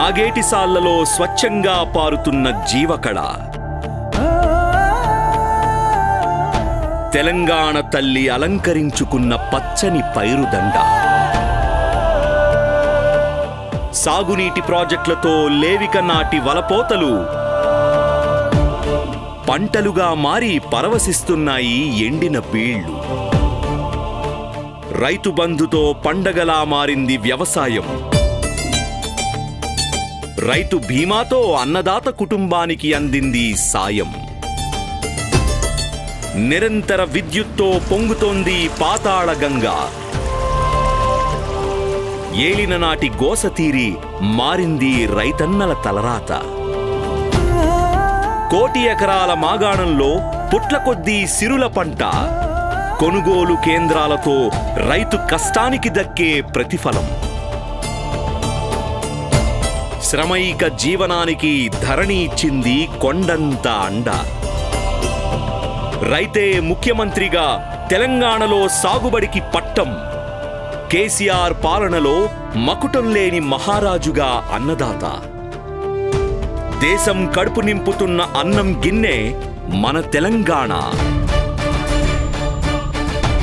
నాగేటి సాళ్లలో స్వచ్ఛంగా పారుతున్న జీవకళ తెలంగాణ తల్లి అలంకరించుకున్న పచ్చని పైరుదండ సాగునీటి ప్రాజెక్టులతో లేవిక నాటి వలపోతలు పంటలుగా మారి పరవశిస్తున్నాయి ఎండిన బీళ్లు రైతు బంధుతో పండగలా మారింది వ్యవసాయం రైతు బీమాతో అన్నదాత కుటుంబానికి అందింది సాయం నిరంతర విద్యుత్తో పొంగుతోంది పాతాళ గంగా ఏలిన నాటి గోస తీరి మారింది రైతన్నల తలరాత కోటి ఎకరాల మాగాణంలో పుట్ల కొద్దీ సిరుల పంట కొనుగోలు కేంద్రాలతో రైతు కష్టానికి దక్కే ప్రతిఫలం శ్రమైక జీవనానికి ధరణి ఇచ్చింది కొండంత అండ రైతే ముఖ్యమంత్రిగా తెలంగాణలో సాగుబడికి పట్టం కేసీఆర్ పాలనలో మకుటం లేని మహారాజుగా అన్నదాత దేశం కడుపు నింపుతున్న అన్నం గిన్నె మన తెలంగాణ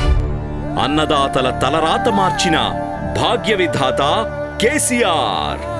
అన్నదాతల తలరాత మార్చిన భాగ్య విధాత కేసీఆర్